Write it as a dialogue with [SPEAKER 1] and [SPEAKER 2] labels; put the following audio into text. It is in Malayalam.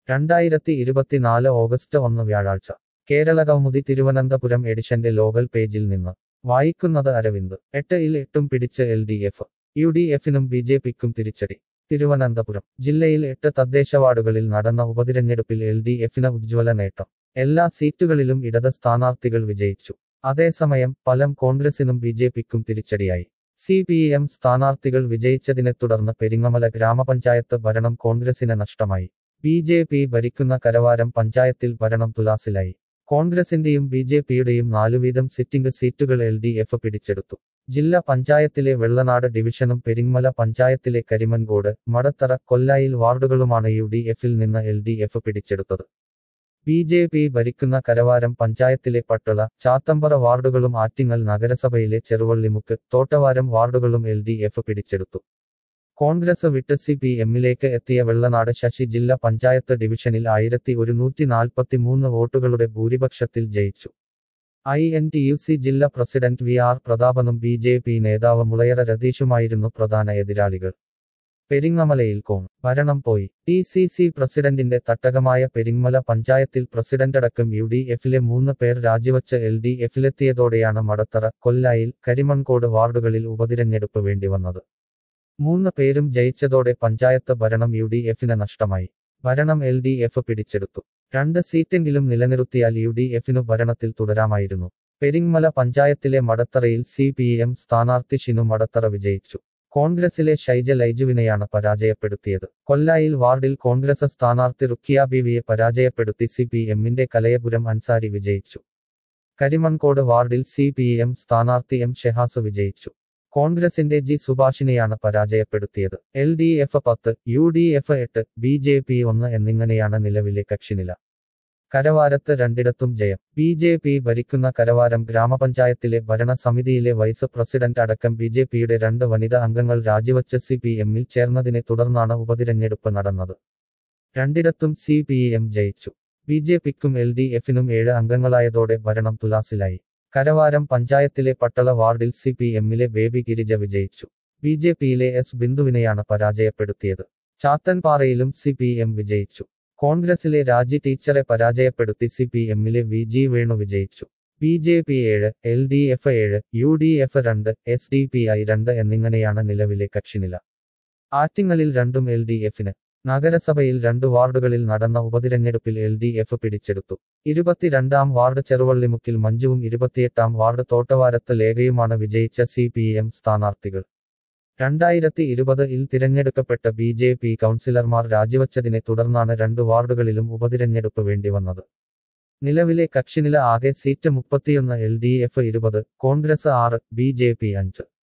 [SPEAKER 1] രണ്ടായിരത്തി ഇരുപത്തിനാല് ഓഗസ്റ്റ് ഒന്ന് വ്യാഴാഴ്ച കേരള കൗമുദി തിരുവനന്തപുരം എഡിഷന്റെ ലോകൽ പേജിൽ നിന്ന് വായിക്കുന്നത് അരവിന്ദ് എട്ട് ഇൽ എട്ടും പിടിച്ച് L D F U D എഫിനും ബി ജെ പിക്കും തിരിച്ചടി തിരുവനന്തപുരം ജില്ലയിൽ എട്ട് തദ്ദേശ വാർഡുകളിൽ നടന്ന ഉപതിരഞ്ഞെടുപ്പിൽ എൽ ഡി എഫിന് ഉജ്ജ്വല നേട്ടം എല്ലാ സീറ്റുകളിലും ഇടത് സ്ഥാനാർത്ഥികൾ വിജയിച്ചു അതേസമയം ഫലം കോൺഗ്രസിനും ബി ജെ പിക്കും തിരിച്ചടിയായി സി പി എം സ്ഥാനാർത്ഥികൾ വിജയിച്ചതിനെ തുടർന്ന് പെരിങ്ങമല ഗ്രാമപഞ്ചായത്ത് ഭരണം കോൺഗ്രസിന് നഷ്ടമായി ബി ജെ പി ഭരിക്കുന്ന കരവാരം പഞ്ചായത്തിൽ ഭരണം തുലാസിലായി കോൺഗ്രസിന്റെയും ബി ജെ പിയുടെയും നാലുവീതം സിറ്റിംഗ് സീറ്റുകൾ എൽ ഡി എഫ് പിടിച്ചെടുത്തു ജില്ലാ പഞ്ചായത്തിലെ വെള്ളനാട് ഡിവിഷനും പെരിങ്ങമല പഞ്ചായത്തിലെ കരിമൻകോട് മടത്തറ കൊല്ലായിൽ വാർഡുകളുമാണ് യു ഡി എഫിൽ നിന്ന് എൽ ഡി എഫ് പിടിച്ചെടുത്തത് ബി ജെ പി ഭരിക്കുന്ന കരവാരം പഞ്ചായത്തിലെ പട്ടുള ചാത്തമ്പറ വാർഡുകളും ആറ്റിങ്ങൽ നഗരസഭയിലെ ചെറുവള്ളിമുക്ക് തോട്ടവാരം വാർഡുകളും എൽ ഡി എഫ് പിടിച്ചെടുത്തു കോൺഗ്രസ് വിട്ട് സി പി എമ്മിലേക്ക് എത്തിയ വെള്ളനാട് ശശി ജില്ലാ പഞ്ചായത്ത് ഡിവിഷനിൽ ആയിരത്തി ഒരുന്നൂറ്റി നാൽപ്പത്തിമൂന്ന് വോട്ടുകളുടെ ഭൂരിപക്ഷത്തിൽ ജയിച്ചു I N T U C ജില്ലാ പ്രസിഡന്റ് വി ആർ പ്രതാപനും ബി ജെ പി നേതാവ് മുളയറ രതീഷുമായിരുന്നു പ്രധാന എതിരാളികൾ പെരിങ്ങമലയിൽ കോൺ ഭരണം പോയി ടി സി സി പ്രസിഡന്റിന്റെ തട്ടകമായ പെരിങ്ങമല പഞ്ചായത്തിൽ പ്രസിഡന്റടക്കം യു ഡി എഫിലെ മൂന്ന് പേർ രാജിവച്ച് എൽ ഡി എഫിലെത്തിയതോടെയാണ് മടത്തറ കൊല്ലായിൽ കരിമൺകോട് വാർഡുകളിൽ ഉപതിരഞ്ഞെടുപ്പ് വേണ്ടിവന്നത് മൂന്ന് പേരും ജയിച്ചതോടെ പഞ്ചായത്ത് ഭരണം യു ഡി എഫിന് നഷ്ടമായി ഭരണം എൽ ഡി എഫ് പിടിച്ചെടുത്തു രണ്ട് സീറ്റെങ്കിലും നിലനിർത്തിയാൽ യു ഡി എഫിനു ഭരണത്തിൽ തുടരാമായിരുന്നു പെരിങ്ങമല പഞ്ചായത്തിലെ മടത്തറയിൽ സി പി എം സ്ഥാനാർത്ഥി ഷിനു മടത്തറ വിജയിച്ചു കോൺഗ്രസിലെ ഷൈജ ലൈജുവിനെയാണ് പരാജയപ്പെടുത്തിയത് കൊല്ലായിൽ വാർഡിൽ കോൺഗ്രസ് സ്ഥാനാർത്ഥി റുക്കിയ ബീവിയെ പരാജയപ്പെടുത്തി സി പി എമ്മിന്റെ കലയപുരം അൻസാരി വിജയിച്ചു കരിമൺകോട് വാർഡിൽ സി പി എം സ്ഥാനാർത്ഥി എം ഷെഹാസ് വിജയിച്ചു കോൺഗ്രസിന്റെ ജി സുഭാഷിനെയാണ് പരാജയപ്പെടുത്തിയത് എൽ ഡി എഫ് പത്ത് യു ഡി എഫ് എട്ട് ബി ജെ പി ഒന്ന് എന്നിങ്ങനെയാണ് നിലവിലെ കക്ഷിനില കരവാരത്ത് രണ്ടിടത്തും ജയം ബി ജെ പി ഭരിക്കുന്ന കരവാരം ഗ്രാമപഞ്ചായത്തിലെ ഭരണസമിതിയിലെ വൈസ് പ്രസിഡന്റ് അടക്കം ബി ജെ പിയുടെ രണ്ട് വനിതാ അംഗങ്ങൾ രാജിവച്ച് സി പി എമ്മിൽ ചേർന്നതിനെ തുടർന്നാണ് ഉപതിരഞ്ഞെടുപ്പ് നടന്നത് രണ്ടിടത്തും സി പി എം ജയിച്ചു ബി ജെ പിക്കും എൽ ഡി എഫിനും ഏഴ് അംഗങ്ങളായതോടെ ഭരണം തുലാസിലായി കരവാരം പഞ്ചായത്തിലെ പട്ടള വാർഡിൽ സി പി എമ്മിലെ ബേബി ഗിരിജ വിജയിച്ചു ബി ജെ പിയിലെ എസ് ബിന്ദുവിനെയാണ് പരാജയപ്പെടുത്തിയത് ചാത്തൻപാറയിലും സി പി എം വിജയിച്ചു കോൺഗ്രസിലെ രാജി ടീച്ചറെ പരാജയപ്പെടുത്തി സി പി എമ്മിലെ വി ജി വേണു വിജയിച്ചു ബി ജെ പി ഏഴ് എൽ ഡി എഫ് ഏഴ് യു ഡി എഫ് രണ്ട് എസ് ഡി പി ഐ രണ്ട് എന്നിങ്ങനെയാണ് നിലവിലെ കക്ഷിനില ആറ്റിങ്ങലിൽ രണ്ടും എൽ ഡി എഫിന് നഗരസഭയിൽ രണ്ട് വാർഡുകളിൽ നടന്ന ഉപതിരഞ്ഞെടുപ്പിൽ എൽ ഡി എഫ് പിടിച്ചെടുത്തു ഇരുപത്തിരണ്ടാം വാർഡ് ചെറുവള്ളിമുക്കിൽ മഞ്ജുവും ഇരുപത്തിയെട്ടാം വാർഡ് തോട്ടവാരത്ത് ലേഖയുമാണ് വിജയിച്ച സി പി എം സ്ഥാനാർത്ഥികൾ രണ്ടായിരത്തി ഇരുപത് ഇൽ തിരഞ്ഞെടുക്കപ്പെട്ട ബി ജെ പി കൗൺസിലർമാർ രാജിവച്ചതിനെ തുടർന്നാണ് രണ്ട് വാർഡുകളിലും ഉപതിരഞ്ഞെടുപ്പ് വേണ്ടിവന്നത് നിലവിലെ കക്ഷിനില ആകെ സീറ്റ് മുപ്പത്തിയൊന്ന് എൽ ഡി എഫ് ഇരുപത് കോൺഗ്രസ് ആറ് ബി ജെ പി അഞ്ച്